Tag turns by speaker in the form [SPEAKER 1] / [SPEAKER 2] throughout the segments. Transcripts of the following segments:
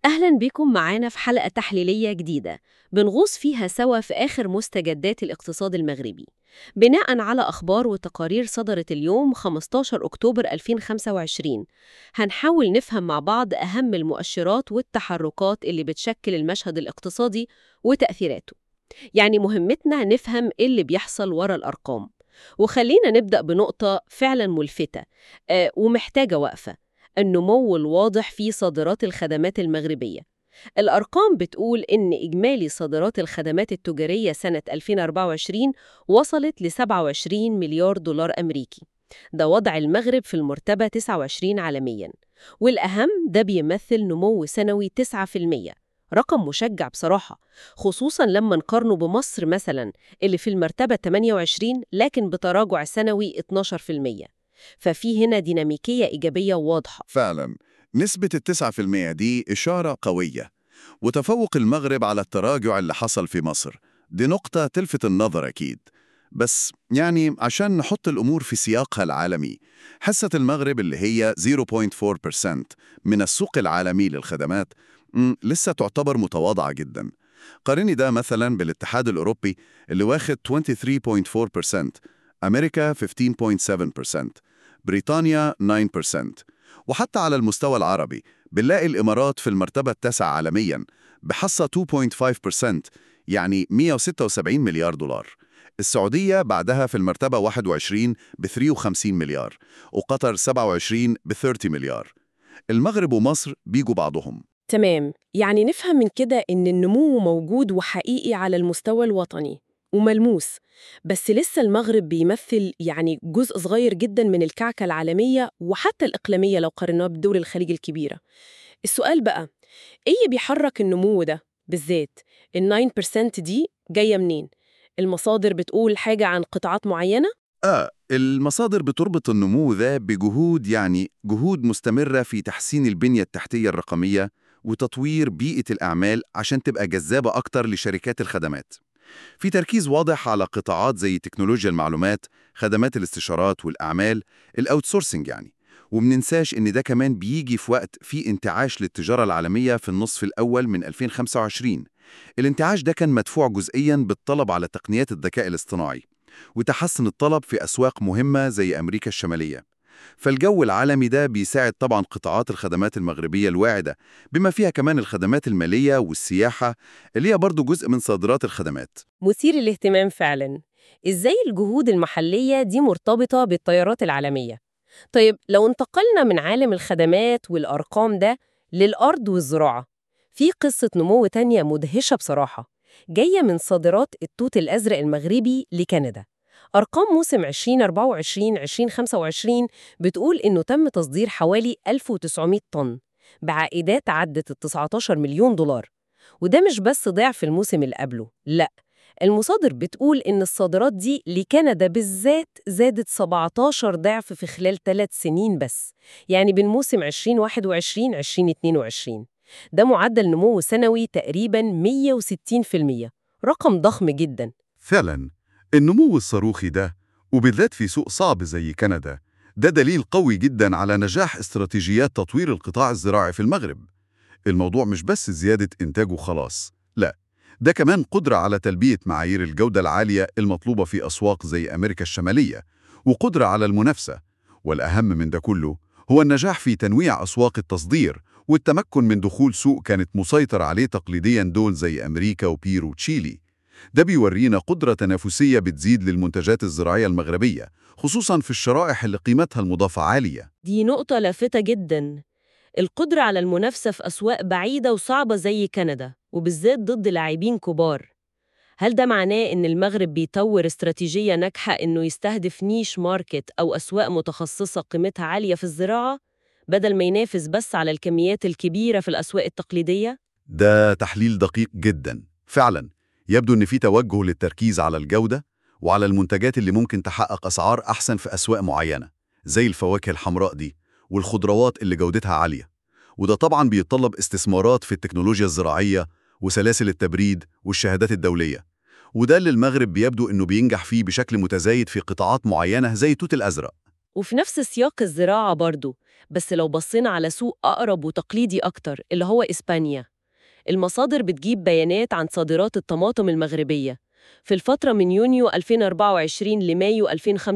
[SPEAKER 1] أهلا بكم معانا في حلقة تحليلية جديدة بنغوص فيها سوا في آخر مستجدات الاقتصاد المغربي بناء على أخبار وتقارير صدرت اليوم 15 أكتوبر 2025 هنحاول نفهم مع بعض أهم المؤشرات والتحركات اللي بتشكل المشهد الاقتصادي وتأثيراته يعني مهمتنا نفهم إيه اللي بيحصل ورا الأرقام وخلينا نبدأ بنقطة فعلا ملفتة آه ومحتاجة وقفة النمو الواضح في صادرات الخدمات المغربية الأرقام بتقول إن إجمالي صادرات الخدمات التجارية سنة 2024 وصلت ل 27 مليار دولار أمريكي ده وضع المغرب في المرتبة 29 عالمياً والأهم ده بيمثل نمو سنوي 9% رقم مشجع بصراحة خصوصاً لما نقارنه بمصر مثلاً اللي في المرتبة 28 لكن بتراجع سنوي 12% ففي هنا ديناميكية إيجابية واضحة
[SPEAKER 2] فعلا نسبة التسعة في المية دي إشارة قوية وتفوق المغرب على التراجع اللي حصل في مصر دي نقطة تلفت النظر أكيد بس يعني عشان نحط الأمور في سياقها العالمي حصة المغرب اللي هي 0.4% من السوق العالمي للخدمات م، لسه تعتبر متواضعة جدا قارني ده مثلا بالاتحاد الأوروبي اللي واخد 23.4% أمريكا 15.7% بريطانيا 9% وحتى على المستوى العربي بنلاقي الإمارات في المرتبة التاسعة عالمياً بحصة 2.5% يعني 176 مليار دولار السعودية بعدها في المرتبة 21 ب 53 مليار وقطر 27 ب 30 مليار المغرب ومصر بيجوا بعضهم
[SPEAKER 1] تمام يعني نفهم من كده إن النمو موجود وحقيقي على المستوى الوطني وملموس بس لسه المغرب بيمثل يعني جزء صغير جدا من الكعكة العالمية وحتى الإقليمية لو قارناه بدول الخليج الكبيرة السؤال بقى إيه بيحرك النمو ده بالذات ال 9% دي جاية منين؟ المصادر بتقول حاجة عن قطاعات معينة؟
[SPEAKER 2] آه المصادر بتربط النمو ذا بجهود يعني جهود مستمرة في تحسين البنية التحتية الرقمية وتطوير بيئة الأعمال عشان تبقى جذابة أكتر لشركات الخدمات في تركيز واضح على قطاعات زي تكنولوجيا المعلومات، خدمات الاستشارات والأعمال، الأوتسورسنج يعني ومننساش إن ده كمان بيجي في وقت في انتعاش للتجارة العالمية في النصف الأول من 2025 الانتعاش ده كان مدفوع جزئياً بالطلب على تقنيات الذكاء الاصطناعي وتحسن الطلب في أسواق مهمة زي أمريكا الشمالية فالجو العالمي ده بيساعد طبعا قطاعات الخدمات المغربية الواعدة بما فيها كمان الخدمات المالية والسياحة اللي هي برضو جزء من صادرات الخدمات
[SPEAKER 1] مثير الاهتمام فعلا إزاي الجهود المحلية دي مرتبطة بالتيارات العالمية؟ طيب لو انتقلنا من عالم الخدمات والأرقام ده للأرض والزراعة في قصة نمو تانية مدهشة بصراحة جاية من صادرات التوت الأزرق المغربي لكندا أرقام موسم 2024-2025 بتقول إنه تم تصدير حوالي 1900 طن بعائدات عدت ال 19 مليون دولار وده مش بس ضعف الموسم اللي قبله لأ المصادر بتقول إن الصادرات دي لكندا بالذات زادت 17 ضعف في خلال ثلاث سنين بس يعني بين موسم 2021-2022 ده معدل نمو سنوي تقريباً 160% رقم ضخم جداً
[SPEAKER 3] فعلا النمو الصاروخي ده وبالذات في سوق صعب زي كندا ده دليل قوي جدا على نجاح استراتيجيات تطوير القطاع الزراعي في المغرب الموضوع مش بس زيادة إنتاجه خلاص لا ده كمان قدرة على تلبية معايير الجودة العالية المطلوبة في أسواق زي أمريكا الشمالية وقدرة على المنافسة والأهم من ده كله هو النجاح في تنويع أسواق التصدير والتمكن من دخول سوق كانت مسيطر عليه تقليديا دول زي أمريكا وبيرو وتشيلي ده بيورينا قدرة تنافسية بتزيد للمنتجات الزراعية المغربية خصوصا في الشرائح اللي قيمتها المضافة عالية
[SPEAKER 1] دي نقطة لافتة جدا القدرة على المنافسة في أسواق بعيدة وصعبة زي كندا وبالذات ضد لاعبين كبار هل ده معناه إن المغرب بيطور استراتيجية ناجحة إنه يستهدف نيش ماركت أو أسواق متخصصة قيمتها عالية في الزراعة بدل ما ينافس بس على الكميات الكبيرة في الأسواق التقليدية؟
[SPEAKER 3] ده تحليل دقيق جدا فعلا يبدو إن في توجه للتركيز على الجودة وعلى المنتجات اللي ممكن تحقق أسعار أحسن في أسواق معينة زي الفواكه الحمراء دي والخضروات اللي جودتها عالية وده طبعا بيتطلب استثمارات في التكنولوجيا الزراعية وسلاسل التبريد والشهادات الدولية وده اللي المغرب بيبدو إنه بينجح فيه بشكل متزايد في قطاعات معينة زي التوت الأزرق
[SPEAKER 1] وفي نفس سياق الزراعة برضو بس لو بصينا على سوق أقرب وتقليدي أكتر اللي هو إسبانيا المصادر بتجيب بيانات عن صادرات الطماطم المغربية في الفترة من يونيو 2024 لمايو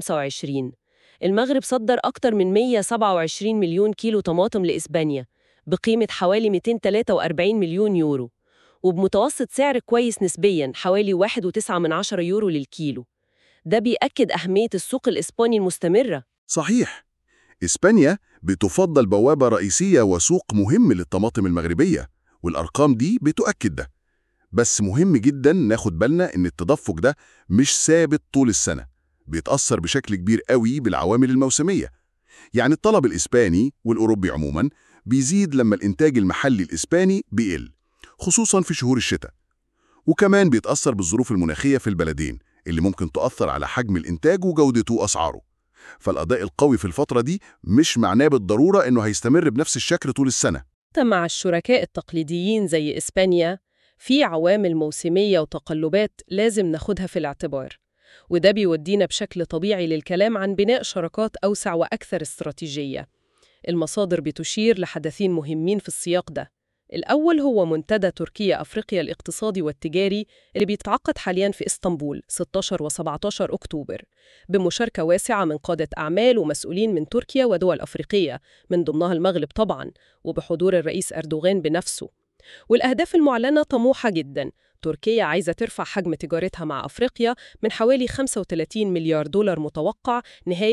[SPEAKER 1] 2025 المغرب صدر أكتر من 127 مليون كيلو طماطم لإسبانيا بقيمة حوالي 243 مليون يورو وبمتوسط سعر كويس نسبياً حوالي 1.9 من عشرة يورو للكيلو ده بيأكد أهمية السوق الإسباني المستمرة
[SPEAKER 3] صحيح إسبانيا بتفضل بوابة رئيسية وسوق مهم للطماطم المغربية والأرقام دي بتؤكد ده بس مهم جدا ناخد بالنا إن التدفق ده مش ثابت طول السنة بيتأثر بشكل كبير قوي بالعوامل الموسمية يعني الطلب الإسباني والأوروبي عموما بيزيد لما الإنتاج المحلي الإسباني بيقل خصوصا في شهور الشتاء وكمان بيتأثر بالظروف المناخية في البلدين اللي ممكن تؤثر على حجم الإنتاج وجودته وأسعاره فالأداء القوي في الفترة دي مش معناه بالضرورة إنه هيستمر بنفس الشكل طول السنة
[SPEAKER 4] حتى مع الشركاء التقليديين زي إسبانيا في عوامل موسمية وتقلبات لازم ناخدها في الاعتبار وده بيودينا بشكل طبيعي للكلام عن بناء شراكات أوسع وأكثر استراتيجية المصادر بتشير لحدثين مهمين في السياق ده الأول هو منتدى تركيا أفريقيا الاقتصادي والتجاري اللي بيتعقد حالياً في إسطنبول 16 و17 أكتوبر بمشاركة واسعة من قادة أعمال ومسؤولين من تركيا ودول أفريقية من ضمنها المغرب طبعاً وبحضور الرئيس أردوغان بنفسه والأهداف المعلنة طموحة جداً تركيا عايزة ترفع حجم تجارتها مع أفريقيا من حوالي 35 مليار دولار متوقع نهاية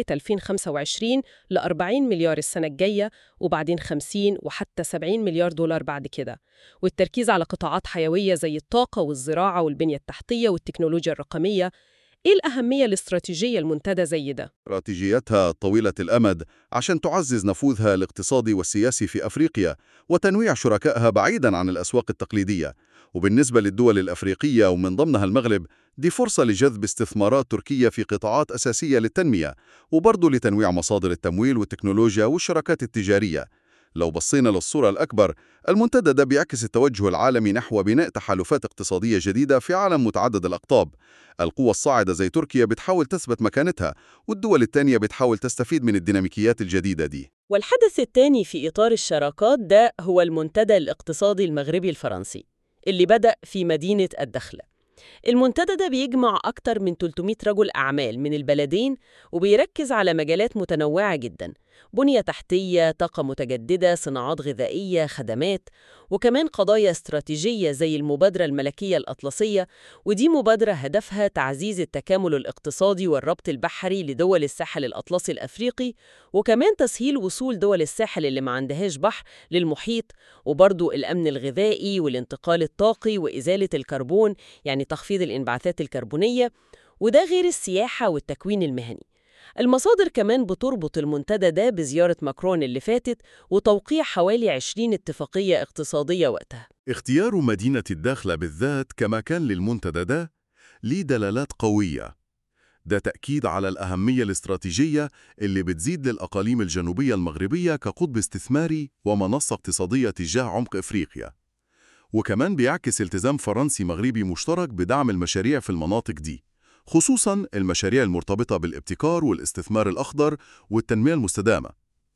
[SPEAKER 4] 2025 ل 40 مليار السنة الجاية وبعدين 50 وحتى 70 مليار دولار بعد كده والتركيز على قطاعات حيوية زي الطاقة والزراعة والبنية التحتية والتكنولوجيا الرقمية إيه الأهمية الاستراتيجية المنتدى زي ده؟
[SPEAKER 3] استراتيجيتها طويلة الأمد عشان تعزز نفوذها الاقتصادي والسياسي في أفريقيا وتنويع شركائها بعيداً عن الأسواق التقليدية وبالنسبة للدول الأفريقية ومن ضمنها المغرب دي فرصة لجذب استثمارات تركية في قطاعات أساسية للتنمية وبرضه لتنويع مصادر التمويل والتكنولوجيا والشراكات التجارية لو بصينا للصورة الأكبر المنتدى ده بيعكس التوجه العالمي نحو بناء تحالفات اقتصادية جديدة في عالم متعدد الأقطاب القوى الصاعدة زي تركيا بتحاول تثبت مكانتها والدول التانية بتحاول تستفيد من الديناميكيات الجديدة دي
[SPEAKER 4] والحدث الثاني في إطار الشراكات ده هو المنتدى الاقتصادي المغربي الفرنسي اللي بدأ في مدينة الدخلة المنتدى ده بيجمع أكتر من 300 رجل أعمال من البلدين وبيركز على مجالات متنوعة جداً بنية تحتية، طاقة متجددة، صناعات غذائية، خدمات وكمان قضايا استراتيجية زي المبادرة الملكية الأطلسية ودي مبادرة هدفها تعزيز التكامل الاقتصادي والربط البحري لدول الساحل الأطلسي الأفريقي وكمان تسهيل وصول دول الساحل اللي ما عندهاش بحر للمحيط وبرضو الأمن الغذائي والانتقال الطاقي وإزالة الكربون يعني تخفيض الانبعاثات الكربونية وده غير السياحة والتكوين المهني المصادر كمان بتربط المنتدى ده بزيارة ماكرون اللي فاتت وتوقيع حوالي 20 اتفاقية اقتصادية وقتها
[SPEAKER 3] اختيار مدينة الداخلة بالذات كمكان للمنتدى ده ليه دلالات قوية ده تأكيد على الأهمية الاستراتيجية اللي بتزيد للأقاليم الجنوبية المغربية كقطب استثماري ومنصة اقتصادية تجاه عمق إفريقيا وكمان بيعكس التزام فرنسي مغربي مشترك بدعم المشاريع في المناطق دي خصوصاً المشاريع المرتبطة بالابتكار والاستثمار الأخضر والتنمية المستدامة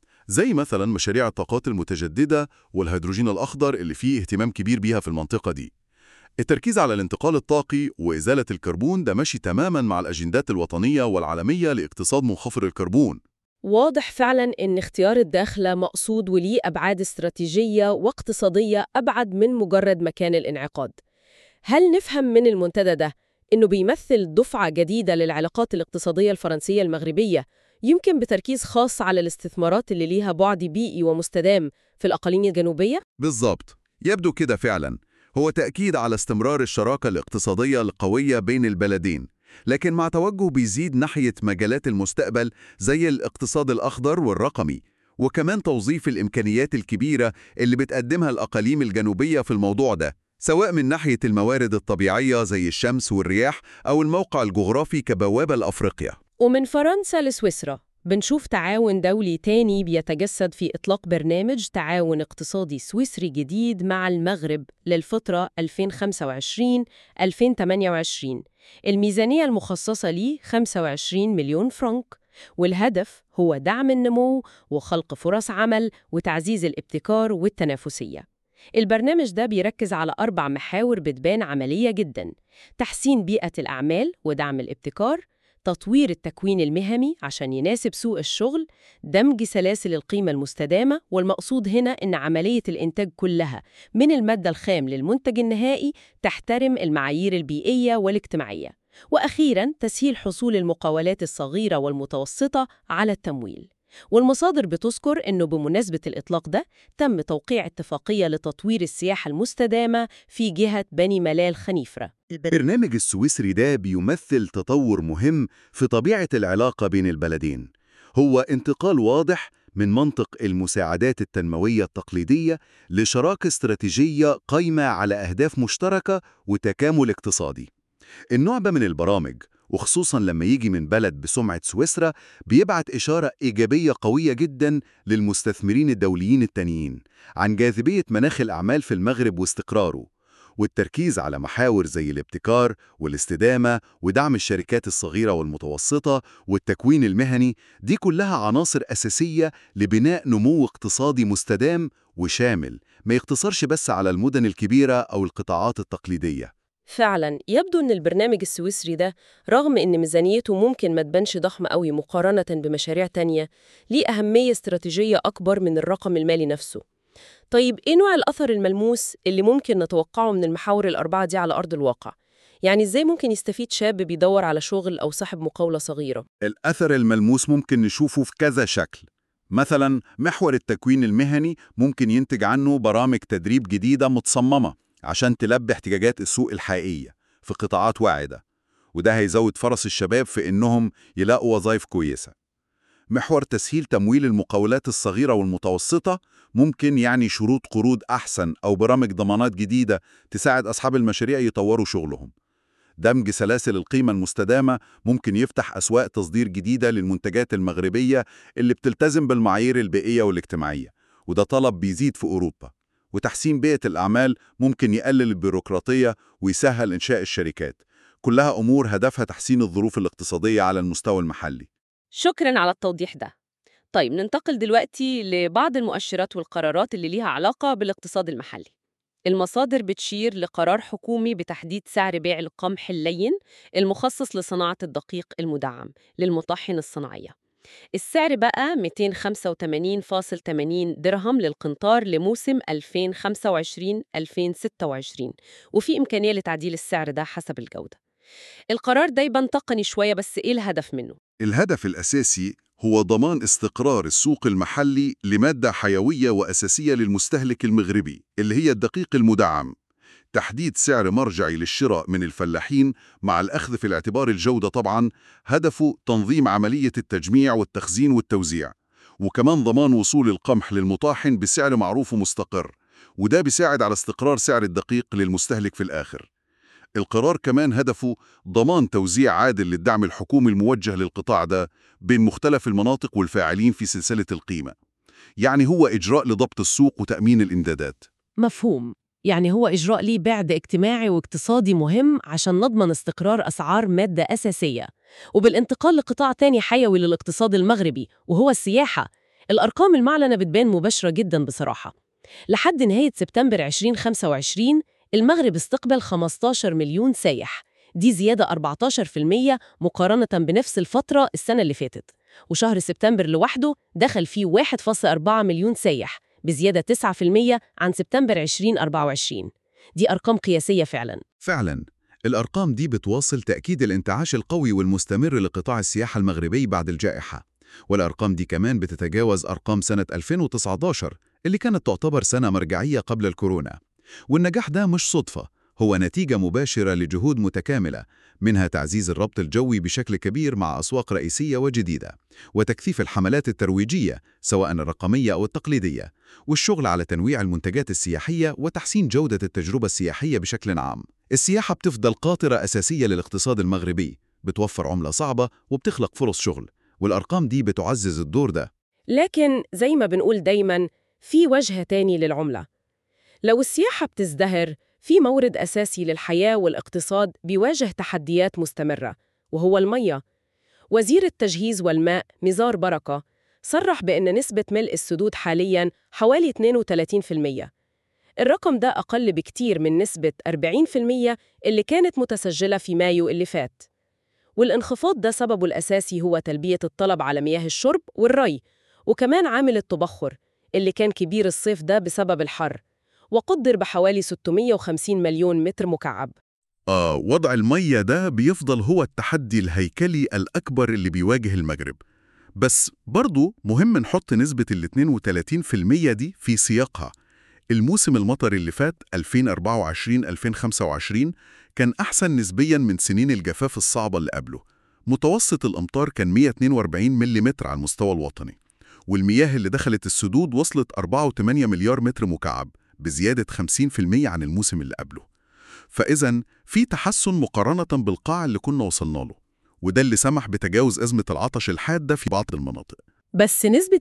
[SPEAKER 3] زي مثلاً مشاريع الطاقات المتجددة والهيدروجين الأخضر اللي فيه اهتمام كبير بيها في المنطقة دي التركيز على الانتقال الطاقي وإزالة الكربون ده ماشي تماماً مع الأجندات الوطنية والعالمية لاقتصاد منخفض الكربون
[SPEAKER 4] واضح فعلا إن اختيار الداخلة مقصود وليه أبعاد استراتيجية واقتصادية أبعد من مجرد مكان الانعقاد هل نفهم من المنتدى ده إنه بيمثل دفعة جديدة للعلاقات الاقتصادية الفرنسية المغربية يمكن بتركيز خاص على الاستثمارات اللي ليها بعد بيئي ومستدام في الأقاليم الجنوبية؟
[SPEAKER 2] بالظبط يبدو كده فعلا هو تأكيد على استمرار الشراكة الاقتصادية القوية بين البلدين لكن مع توجه بيزيد ناحية مجالات المستقبل زي الاقتصاد الأخضر والرقمي وكمان توظيف الإمكانيات الكبيرة اللي بتقدمها الأقاليم الجنوبية في الموضوع ده سواء من ناحية الموارد الطبيعية زي الشمس والرياح أو الموقع الجغرافي كبوابة لأفريقيا
[SPEAKER 4] ومن فرنسا لسويسرا بنشوف تعاون دولي تاني بيتجسد في إطلاق برنامج تعاون اقتصادي سويسري جديد مع المغرب للفترة 2025-2028 الميزانية المخصصة ليه 25 مليون فرنك
[SPEAKER 1] والهدف هو دعم النمو وخلق فرص عمل وتعزيز الابتكار والتنافسية البرنامج ده بيركز على أربع محاور بتبان عملية جدا تحسين بيئة الأعمال ودعم الابتكار تطوير التكوين المهني عشان يناسب سوق الشغل دمج سلاسل القيمة المستدامة والمقصود هنا إن عملية الإنتاج كلها من المادة الخام للمنتج النهائي تحترم المعايير البيئية والاجتماعية وأخيراً تسهيل حصول المقاولات الصغيرة والمتوسطة على التمويل والمصادر بتذكر أنه بمناسبة الإطلاق ده تم توقيع اتفاقية لتطوير السياحة المستدامة في جهة بني ملال خنيفرة
[SPEAKER 3] البرنامج السويسري ده بيمثل تطور مهم في طبيعة العلاقة بين البلدين هو انتقال واضح من منطق المساعدات التنموية التقليدية لشراكة استراتيجية قايمة على أهداف مشتركة وتكامل اقتصادي النوع ده من البرامج وخصوصا لما يجي من بلد بسمعة سويسرا بيبعت إشارة إيجابية قوية جدا للمستثمرين الدوليين التانيين عن جاذبية مناخ الأعمال في المغرب واستقراره والتركيز على محاور زي الابتكار والاستدامة ودعم الشركات الصغيرة والمتوسطة والتكوين المهني دي كلها عناصر أساسية لبناء نمو اقتصادي مستدام وشامل ما يقتصرش بس على المدن الكبيرة أو القطاعات التقليدية
[SPEAKER 4] فعلا يبدو أن البرنامج السويسري ده رغم أن ميزانيته ممكن ما تبانش ضخمة قوي مقارنة بمشاريع تانية ليه أهمية استراتيجية أكبر من الرقم المالي نفسه طيب إيه نوع الأثر الملموس اللي ممكن نتوقعه من المحاور الأربعة دي على أرض الواقع؟ يعني إزاي ممكن يستفيد شاب بيدور على شغل أو صاحب مقاولة صغيرة؟
[SPEAKER 3] الأثر الملموس ممكن نشوفه في كذا شكل مثلا محور التكوين المهني ممكن ينتج عنه برامج تدريب جديدة متصممة عشان تلبي احتياجات السوق الحقيقية في قطاعات واعدة وده هيزود فرص الشباب في إنهم يلاقوا وظائف كويسة محور تسهيل تمويل المقاولات الصغيرة والمتوسطة ممكن يعني شروط قروض أحسن أو برامج ضمانات جديدة تساعد أصحاب المشاريع يطوروا شغلهم دمج سلاسل القيمة المستدامة ممكن يفتح أسواق تصدير جديدة للمنتجات المغربية اللي بتلتزم بالمعايير البيئية والاجتماعية وده طلب بيزيد في أوروبا وتحسين بيئة الأعمال ممكن يقلل البيروقراطية ويسهل إنشاء الشركات كلها أمور هدفها تحسين الظروف الاقتصادية على المستوى المحلي
[SPEAKER 1] شكراً على التوضيح ده طيب ننتقل دلوقتي لبعض المؤشرات والقرارات اللي ليها علاقة بالاقتصاد المحلي المصادر بتشير لقرار حكومي بتحديد سعر بيع القمح اللين المخصص لصناعة الدقيق المدعم للمطحن الصناعية السعر بقى 285.80 درهم للقنطار لموسم 2025-2026 وفي إمكانية لتعديل السعر ده حسب الجودة القرار ده يبان تقني شوية بس إيه الهدف منه؟
[SPEAKER 3] الهدف الأساسي هو ضمان استقرار السوق المحلي لمادة حيوية وأساسية للمستهلك المغربي اللي هي الدقيق المدعم تحديد سعر مرجعي للشراء من الفلاحين مع الأخذ في الاعتبار الجودة طبعاً هدفه تنظيم عملية التجميع والتخزين والتوزيع وكمان ضمان وصول القمح للمطاحن بسعر معروف ومستقر وده بيساعد على استقرار سعر الدقيق للمستهلك في الآخر القرار كمان هدفه ضمان توزيع عادل للدعم الحكومي الموجه للقطاع ده بين مختلف المناطق والفاعلين في سلسلة القيمة يعني هو إجراء لضبط السوق وتأمين الإمدادات
[SPEAKER 1] مفهوم يعني هو إجراء ليه بعد اجتماعي واقتصادي مهم عشان نضمن استقرار أسعار مادة أساسية وبالانتقال لقطاع تاني حيوي للاقتصاد المغربي وهو السياحة الأرقام المعلنة بتبان مباشرة جدا بصراحة لحد نهاية سبتمبر 2025 المغرب استقبل 15 مليون سايح دي زيادة 14% مقارنة بنفس الفترة السنة اللي فاتت وشهر سبتمبر لوحده دخل فيه 1.4 مليون سايح بزيادة 9% عن سبتمبر 2024 دي أرقام قياسية فعلاً
[SPEAKER 3] فعلا الأرقام دي بتواصل تأكيد الانتعاش القوي والمستمر لقطاع السياحة المغربي بعد الجائحة والأرقام دي كمان بتتجاوز أرقام سنة 2019 اللي كانت تعتبر سنة مرجعية قبل الكورونا والنجاح ده مش صدفة هو نتيجة مباشرة لجهود متكاملة منها تعزيز الربط الجوي بشكل كبير مع أسواق رئيسية وجديدة وتكثيف الحملات الترويجية سواء الرقمية أو التقليدية والشغل على تنويع المنتجات السياحية وتحسين جودة التجربة السياحية بشكل عام السياحة بتفضل قاطرة أساسية للاقتصاد المغربي بتوفر عملة صعبة وبتخلق فرص شغل والأرقام دي بتعزز الدور ده
[SPEAKER 4] لكن زي ما بنقول دايماً في وجه تاني للعملة لو السياحة بتزدهر في مورد أساسي للحياة والاقتصاد بيواجه تحديات مستمرة وهو المية وزير التجهيز والماء ميزار بركة صرح بأن نسبة ملء السدود حالياً حوالي 32% الرقم ده أقل بكتير من نسبة 40% اللي كانت متسجلة في مايو اللي فات والانخفاض ده سببه الأساسي هو تلبية الطلب على مياه الشرب والري وكمان عامل التبخر اللي كان كبير الصيف ده بسبب الحر وقدر بحوالي 650 مليون متر مكعب
[SPEAKER 3] آه وضع المية ده بيفضل هو التحدي الهيكلي الأكبر اللي بيواجه المغرب بس برضو مهم نحط نسبة ال 32% دي في سياقها الموسم المطري اللي فات 2024-2025 كان أحسن نسبياً من سنين الجفاف الصعبة اللي قبله متوسط الأمطار كان 142 ملم على المستوى الوطني والمياه اللي دخلت السدود وصلت 4.8 مليار متر مكعب بزيادة 50% عن الموسم اللي قبله فإذا في تحسن مقارنة بالقاع اللي كنا وصلنا له وده اللي سمح بتجاوز أزمة العطش الحادة في بعض المناطق
[SPEAKER 4] بس نسبة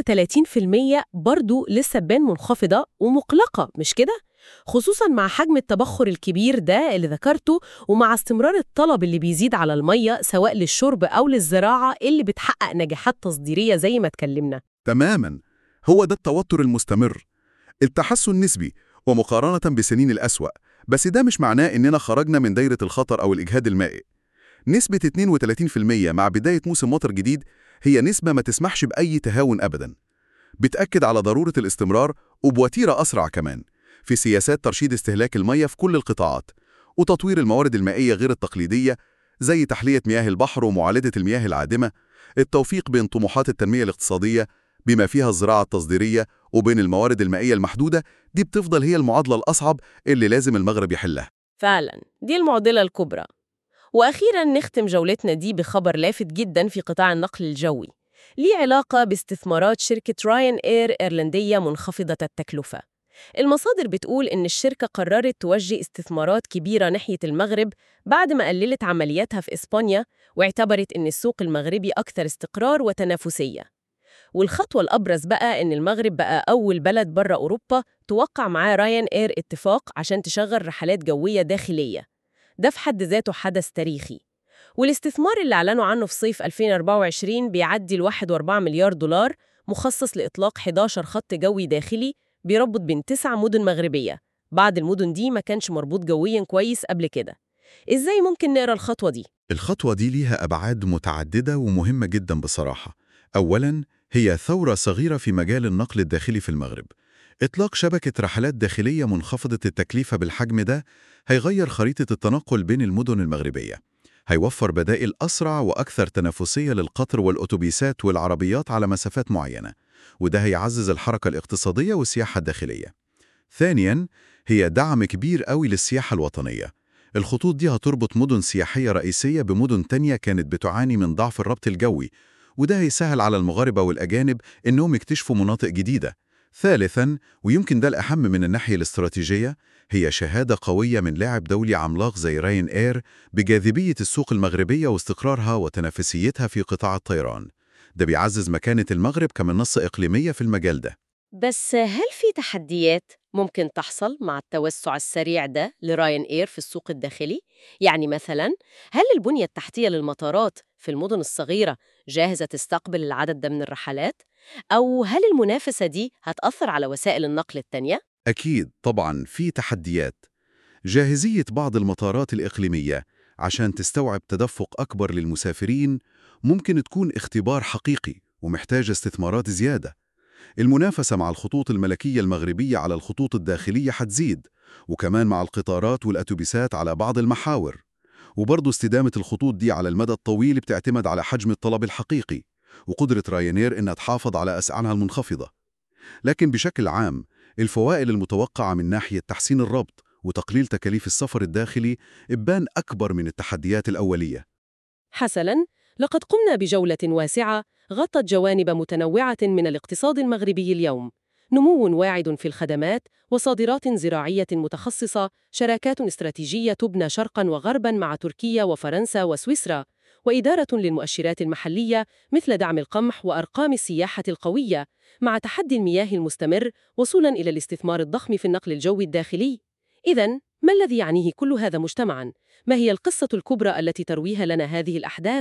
[SPEAKER 4] 32% برضو لسه تبان منخفضة ومقلقة مش كده؟ خصوصاً مع حجم التبخر الكبير ده اللي ذكرته ومع استمرار الطلب اللي بيزيد على المية سواء للشرب أو للزراعة اللي بتحقق نجاحات تصديرية زي ما اتكلمنا
[SPEAKER 3] تماما هو ده التوتر المستمر التحسن نسبي ومقارنة بسنين الأسوأ بس ده مش معناه إننا خرجنا من دايرة الخطر أو الإجهاد المائي نسبة 32% مع بداية موسم مطر جديد هي نسبة ما تسمحش بأي تهاون أبدا بتأكد على ضرورة الاستمرار وبوتيرة أسرع كمان في سياسات ترشيد استهلاك المياه في كل القطاعات وتطوير الموارد المائية غير التقليدية زي تحلية مياه البحر ومعالجة المياه العادمة التوفيق بين طموحات التنمية الاقتصادية بما فيها الزراعة التصديرية وبين الموارد المائية المحدودة دي بتفضل هي المعادلة الأصعب اللي لازم المغرب يحلها
[SPEAKER 4] فعلا دي المعضلة الكبرى وأخيرا نختم جولتنا دي بخبر لافت جدا في قطاع النقل الجوي ليه علاقة باستثمارات شركة راين إير إيرلندية منخفضة التكلفة المصادر بتقول إن الشركة قررت توجه استثمارات كبيرة ناحية المغرب بعد ما قللت عملياتها في إسبانيا واعتبرت إن السوق المغربي أكثر استقرار وتنافسية والخطوة الأبرز بقى إن المغرب بقى أول بلد بره أوروبا توقع معاه رايان إير اتفاق عشان تشغل رحلات جوية داخلية ده في حد ذاته حدث تاريخي والاستثمار اللي أعلنوا عنه في صيف 2024 بيعدي ال 1.4 مليار دولار مخصص لإطلاق 11 خط جوي داخلي بيربط بين تسع مدن مغربية بعض المدن دي ما كانش مربوط جويا كويس قبل كده إزاي ممكن نقرأ الخطوة دي؟
[SPEAKER 3] الخطوة دي ليها أبعاد متعددة ومهمة جدا بصراحة أولاً هي ثورة صغيرة في مجال النقل الداخلي في المغرب إطلاق شبكة رحلات داخلية منخفضة التكلفة بالحجم ده هيغير خريطة التنقل بين المدن المغربية هيوفر بدائل أسرع وأكثر تنافسية للقطر والأتوبيسات والعربيات على مسافات معينة وده هيعزز الحركة الاقتصادية والسياحة الداخلية ثانياً هي دعم كبير قوي للسياحة الوطنية الخطوط دي هتربط مدن سياحية رئيسية بمدن تانية كانت بتعاني من ضعف الربط الجوي وده هيسهل على المغاربة والأجانب إنهم يكتشفوا مناطق جديدة ثالثاً ويمكن ده الأهم من الناحية الاستراتيجية هي شهادة قوية من لاعب دولي عملاق زي راين إير بجاذبية السوق المغربية واستقرارها وتنافسيتها في قطاع الطيران ده بيعزز مكانة المغرب كمنصة إقليمية في المجال ده
[SPEAKER 1] بس هل في تحديات ممكن تحصل مع التوسع السريع ده لراين إير في السوق الداخلي؟ يعني مثلا هل البنية التحتية للمطارات في المدن الصغيرة جاهزة تستقبل العدد ده من الرحلات؟ أو هل المنافسة دي هتأثر على وسائل النقل التانية؟
[SPEAKER 3] أكيد طبعاً في تحديات جاهزية بعض المطارات الإقليمية عشان تستوعب تدفق أكبر للمسافرين ممكن تكون اختبار حقيقي ومحتاجة استثمارات زيادة المنافسة مع الخطوط الملكية المغربية على الخطوط الداخلية حتزيد وكمان مع القطارات والأتوبيسات على بعض المحاور وبرضه استدامة الخطوط دي على المدى الطويل بتعتمد على حجم الطلب الحقيقي وقدرة راينير إنها تحافظ على أسعارها المنخفضة لكن بشكل عام الفوائد المتوقعة من ناحية تحسين الربط وتقليل تكاليف السفر الداخلي إبان أكبر من التحديات الأولية
[SPEAKER 4] حسناً لقد قمنا بجولة واسعة غطت جوانب متنوعة من الاقتصاد المغربي اليوم نمو واعد في الخدمات وصادرات زراعية متخصصة شراكات استراتيجية تبنى شرقاً وغرباً مع تركيا وفرنسا وسويسرا وإدارة للمؤشرات المحلية مثل دعم القمح وأرقام السياحة القوية مع تحدي المياه المستمر وصولاً إلى الاستثمار الضخم في النقل الجوي الداخلي إذا ما الذي يعنيه كل هذا مجتمعاً؟ ما هي القصة الكبرى التي ترويها لنا هذه الأحداث؟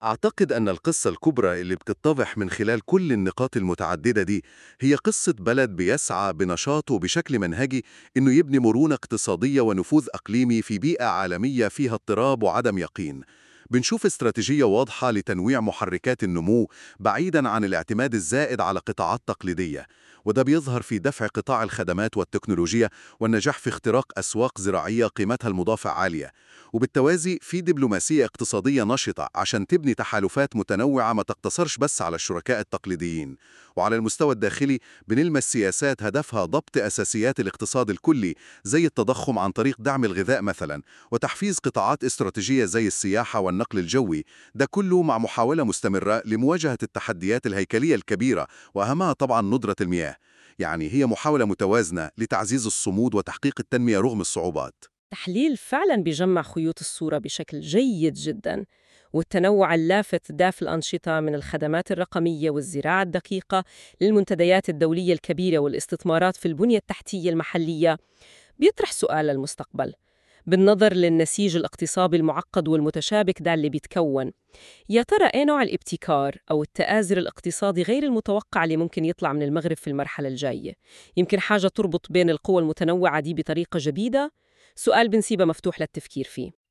[SPEAKER 5] أعتقد أن القصة الكبرى اللي بتتضح من خلال كل النقاط المتعددة دي هي قصة بلد بيسعى بنشاط وبشكل منهجي إنه يبني مرونة اقتصادية ونفوذ أقليمي في بيئة عالمية فيها اضطراب وعدم يقين. بنشوف استراتيجية واضحة لتنويع محركات النمو بعيداً عن الاعتماد الزائد على قطاعات تقليدية وده بيظهر في دفع قطاع الخدمات والتكنولوجيا والنجاح في اختراق أسواق زراعية قيمتها المضافة عالية وبالتوازي في دبلوماسية اقتصادية نشطة عشان تبني تحالفات متنوعة ما تقتصرش بس على الشركاء التقليديين وعلى المستوى الداخلي بنلمس سياسات هدفها ضبط أساسيات الاقتصاد الكلي زي التضخم عن طريق دعم الغذاء مثلا وتحفيز قطاعات استراتيجية زي السياحة والنقل الجوي ده كله مع محاولة مستمرة لمواجهة التحديات الهيكلية الكبيرة وأهمها طبعا ندرة المياه يعني هي محاولة متوازنة لتعزيز الصمود وتحقيق التنمية رغم الصعوبات
[SPEAKER 4] تحليل فعلا بيجمع خيوط الصورة بشكل جيد جدا والتنوع اللافت ده في الأنشطة من الخدمات الرقمية والزراعة الدقيقة للمنتديات الدولية الكبيرة والاستثمارات في البنية التحتية المحلية بيطرح سؤال المستقبل بالنظر للنسيج الاقتصادي المعقد والمتشابك ده اللي بيتكون يا ترى ايه نوع الابتكار أو التآزر الاقتصادي غير المتوقع اللي ممكن يطلع من المغرب في المرحلة الجاية يمكن حاجة تربط بين القوى المتنوعة دي بطريقة جديدة سؤال بنسيبه مفتوح للتفكير فيه